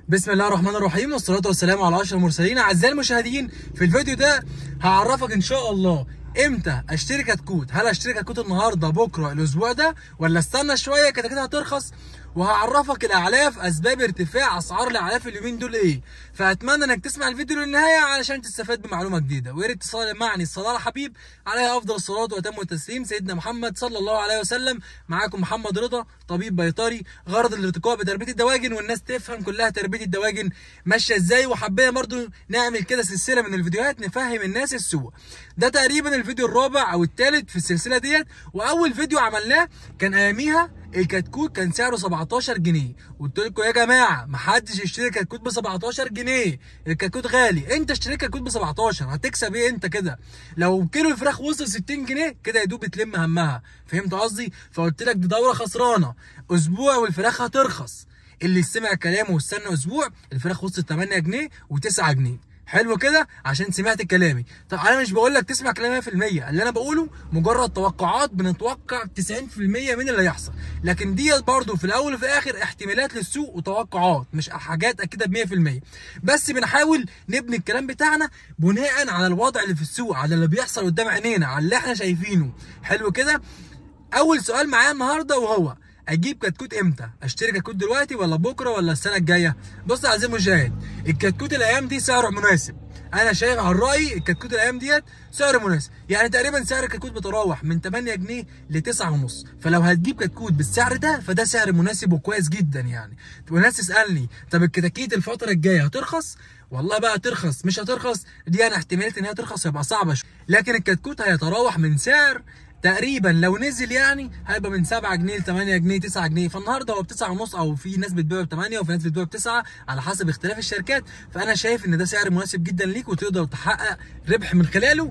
بسم الله الرحمن الرحيم والصلاة والسلام على أشرف المرسلين أعزائي المشاهدين في الفيديو ده هعرفك إن شاء الله امتى اشتري كتكوت هل اشتري كتكوت النهارده بكره الاسبوع ده ولا استنى شويه كده كده هترخص وهعرفك الاعلاف اسباب ارتفاع اسعار الاعلاف اليومين دول ايه فاتمنى انك تسمع الفيديو للنهايه علشان تستفاد بمعلومه جديده ويا ريت تصلي معني الصلاه على الحبيب عليه افضل الصلاه واتم التسليم سيدنا محمد صلى الله عليه وسلم معاكم محمد رضا طبيب بيطري غرض الارتقاء بتربيه الدواجن والناس تفهم كلها تربيه الدواجن ماشيه ازاي وحبينا برضو نعمل كده سلسله من الفيديوهات نفهم الناس السوق ده تقريبا الفيديو الرابع او الثالث في السلسله ديت واول فيديو عملناه كان اياميها الكتكوت كان سعره 17 جنيه قلت لكم يا جماعه محدش يشتري كتكوت ب 17 جنيه الكتكوت غالي انت اشتري كتكوت ب 17 هتكسب ايه انت كده لو كيلو الفراخ وصل 60 جنيه كده يا دوب تلم همها فهمت قصدي فقلت لك دي دوره خسرانه اسبوع والفراخ هترخص اللي سمع كلامه واستنى اسبوع الفراخ وصلت 8 جنيه و9 جنيه حلو كده عشان سمعت كلامي طب انا مش بقول لك تسمع كلامي 100% اللي انا بقوله مجرد توقعات بنتوقع 90% من اللي هيحصل لكن ديت برضو في الاول وفي الاخر احتمالات للسوق وتوقعات مش حاجات اكيده ب 100% بس بنحاول نبني الكلام بتاعنا بناء على الوضع اللي في السوق على اللي بيحصل قدام عينينا على اللي احنا شايفينه حلو كده اول سؤال معايا النهارده وهو اجيب كتكوت امتى؟ اشتري كتكوت دلوقتي ولا بكره ولا السنه الجايه؟ بص يا عزيزي المشاهد الكتكوت الايام دي سعره مناسب انا شايف على الراي الكتكوت الايام ديت سعر مناسب يعني تقريبا سعر الكتكوت بيتراوح من 8 جنيه ل 9 ونص فلو هتجيب كتكوت بالسعر ده فده سعر مناسب وكويس جدا يعني وناس تسالني طب الكتاكيت الفتره الجايه هترخص والله بقى ترخص مش هترخص دي انا احتماليه ان هي ترخص هيبقى صعبه شويه لكن الكتكوت هيتراوح من سعر تقريبا لو نزل يعني هيبقى من 7 جنيه ل 8 جنيه 9 جنيه فالنهارده هو ب 9 ونص او في ناس بتبيعه ب 8 وفي ناس بتبيعه ب 9 على حسب اختلاف الشركات فانا شايف ان ده سعر مناسب جدا ليك وتقدر تحقق ربح من خلاله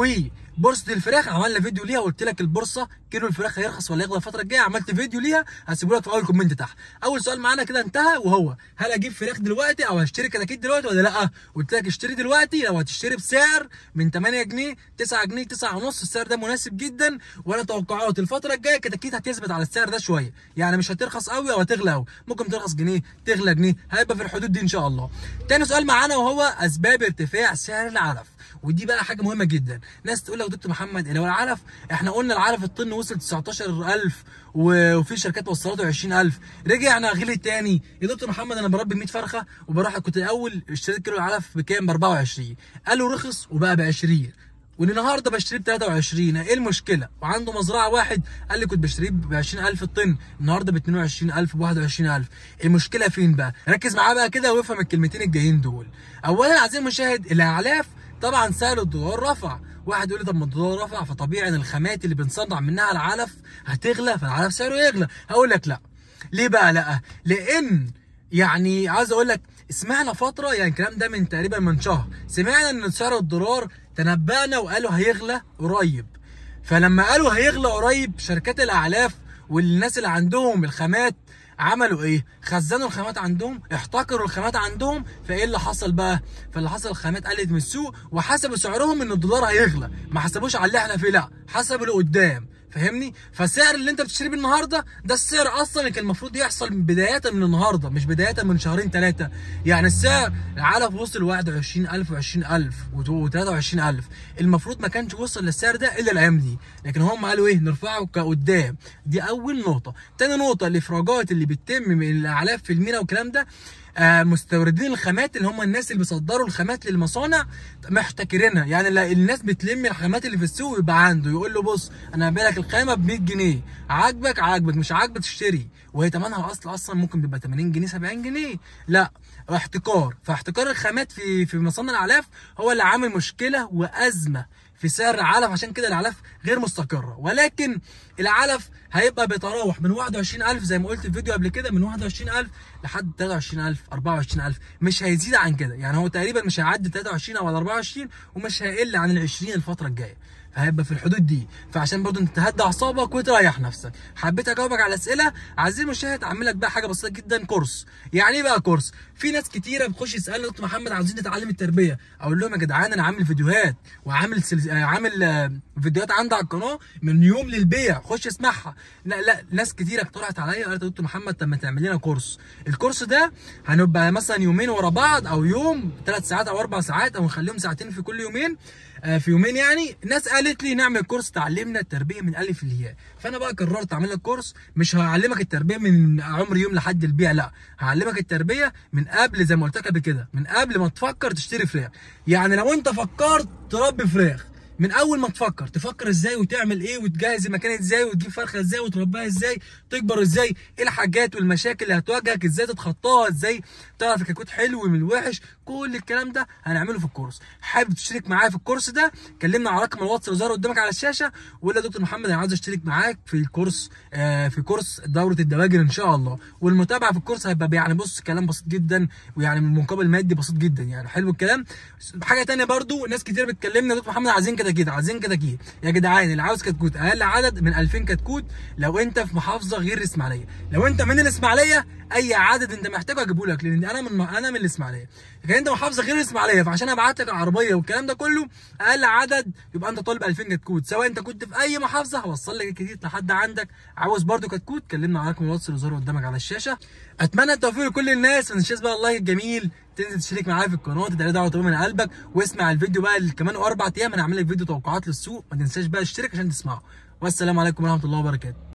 وبورصه الفراخ عملنا فيديو ليها قلت لك البورصه كيلو الفراخ هيرخص ولا يغلى الفتره الجايه عملت فيديو ليها هسيبه لك في اول كومنت تحت اول سؤال معانا كده انتهى وهو هل اجيب فراخ دلوقتي او هشتري كتاكيت دلوقتي ولا لا قلت لك اشتري دلوقتي لو هتشتري بسعر من 8 جنيه 9 جنيه 9 ونص السعر ده مناسب جدا وانا توقعات الفتره الجايه كتاكيت هتثبت على السعر ده شويه يعني مش هترخص قوي او هتغلى قوي ممكن ترخص جنيه تغلى جنيه هيبقى في الحدود دي ان شاء الله تاني سؤال معانا وهو اسباب ارتفاع سعر العلف ودي بقى حاجه مهمه جدا ناس تقول لك دكتور محمد لو العلف احنا قلنا العلف الطن وصل 19000 وفي شركات وصلته 20000 رجعنا غلي تاني يا دكتور محمد انا بربي 100 فرخه وبروح كنت الاول اشتريت كيلو العلف بكام ب 24 قالوا رخص وبقى ب 20 والنهارده بشتريه ب 23 ايه المشكله وعنده مزرعه واحد قال لي كنت بشتريه ب 20000 الطن النهارده ب 22000 ب 21000 المشكله فين بقى ركز معاه بقى كده وافهم الكلمتين الجايين دول اولا عايزين المشاهد الاعلاف طبعا سعر الدولار رفع واحد يقول لي طب ما الدولار رفع فطبيعي ان الخامات اللي بنصنع منها العلف هتغلى فالعلف سعره يغلى هقول لك لا ليه بقى لا لان يعني عايز اقول لك سمعنا فتره يعني الكلام ده من تقريبا من شهر سمعنا ان سعر الدولار تنبأنا وقالوا هيغلى قريب فلما قالوا هيغلى قريب شركات الاعلاف والناس اللي عندهم الخامات عملوا ايه؟ خزنوا الخامات عندهم، احتكروا الخامات عندهم، فايه اللي حصل بقى؟ فاللي حصل الخامات قلت من السوق وحسبوا سعرهم ان الدولار هيغلى، ما حسبوش على اللي احنا فيه لا، حسبوا لقدام، فاهمني؟ فالسعر اللي انت بتشتريه النهارده ده السعر اصلا اللي كان المفروض يحصل بدايه من النهارده مش بدايه من شهرين ثلاثه، يعني السعر العلف وصل 21000 و20000 و23000 المفروض ما كانش وصل للسعر ده الا الايام دي، لكن هم قالوا ايه؟ نرفعه كقدام، دي اول نقطه، تاني نقطه الافراجات اللي بتتم من الاعلاف في المينا والكلام ده آه مستوردين الخامات اللي هم الناس اللي بيصدروا الخامات للمصانع محتكرينها يعني الناس بتلم الخامات اللي في السوق ويبقى عنده يقول له بص انا هبيع لك الخامه ب 100 جنيه عاجبك عاجبك مش عاجبك تشتري وهي ثمنها اصل اصلا ممكن بيبقى 80 جنيه 70 جنيه لا احتكار فاحتكار الخامات في في مصانع الاعلاف هو اللي عامل مشكله وازمه في سعر العلف عشان كده العلف غير مستقره ولكن العلف هيبقى بيتراوح من 21000 زي ما قلت في فيديو قبل كده من 21000 لحد 23000 24000 مش هيزيد عن كده يعني هو تقريبا مش هيعدي 23 او 24 ومش هيقل عن ال 20 الفتره الجايه فهيبقى في الحدود دي فعشان برضو انت تهدى اعصابك وتريح نفسك حبيت اجاوبك على اسئله عايزين المشاهد اعمل لك بقى حاجه بسيطه جدا كورس يعني ايه بقى كورس في ناس كتيره بتخش تسالني دكتور محمد عاوزين نتعلم التربيه اقول لهم يا جدعان انا عامل فيديوهات وعامل سلز... عامل فيديوهات عندي على القناه من يوم للبيع خش اسمعها لا لا ناس كتير اقترحت عليا قالت يا دكتور محمد طب ما تعمل لنا كورس الكورس ده هنبقى مثلا يومين ورا بعض او يوم ثلاث ساعات او اربع ساعات او نخليهم ساعتين في كل يومين آه، في يومين يعني ناس قالت لي نعمل كورس تعلمنا التربيه من الف للياء فانا بقى قررت اعمل لك كورس مش هعلمك التربيه من عمر يوم لحد البيع لا هعلمك التربيه من قبل زي ما قلت لك قبل كده من قبل ما تفكر تشتري فراخ يعني لو انت فكرت تربي فراخ من اول ما تفكر تفكر ازاي وتعمل ايه وتجهز المكان ازاي وتجيب فرخه ازاي وتربيها ازاي تكبر ازاي ايه الحاجات والمشاكل اللي هتواجهك ازاي تتخطاها ازاي تعرف الكتكوت حلو من الوحش كل الكلام ده هنعمله في الكورس حابب تشترك معايا في الكورس ده كلمنا على رقم الواتس اللي ظاهر قدامك على الشاشه وقول يا دكتور محمد انا عاوز اشترك معاك في الكورس آه في كورس دوره الدواجن ان شاء الله والمتابعه في الكورس هيبقى يعني بص كلام بسيط جدا ويعني من مقابل مادي بسيط جدا يعني حلو الكلام حاجه تانية برضو ناس كتير بتكلمنا يا دكتور محمد عايزين كتاكيت عايزين كتاكيت يا جدعان اللي عاوز كتكوت اقل عدد من 2000 كتكوت لو انت في محافظه غير الاسماعيليه لو انت من الاسماعيليه اي عدد انت محتاجه اجيبه لك لان انا من انا من الاسماعيليه لكن انت محافظه غير الاسماعيليه فعشان ابعت لك العربيه والكلام ده كله اقل عدد يبقى انت طالب 2000 كتكوت سواء انت كنت في اي محافظه هوصل لك الكتكوت لحد عندك عاوز برده كتكوت كلمنا على رقم الواتس اللي ظاهر قدامك على الشاشه اتمنى التوفيق لكل الناس ما تنساش بقى اللايك الجميل تنزل تشترك معايا في القناه تدعي دعوه طيبه من قلبك واسمع الفيديو بقى اللي كمان اربع ايام انا هعمل لك فيديو توقعات للسوق ما تنساش بقى تشترك عشان تسمعه والسلام عليكم ورحمه الله وبركاته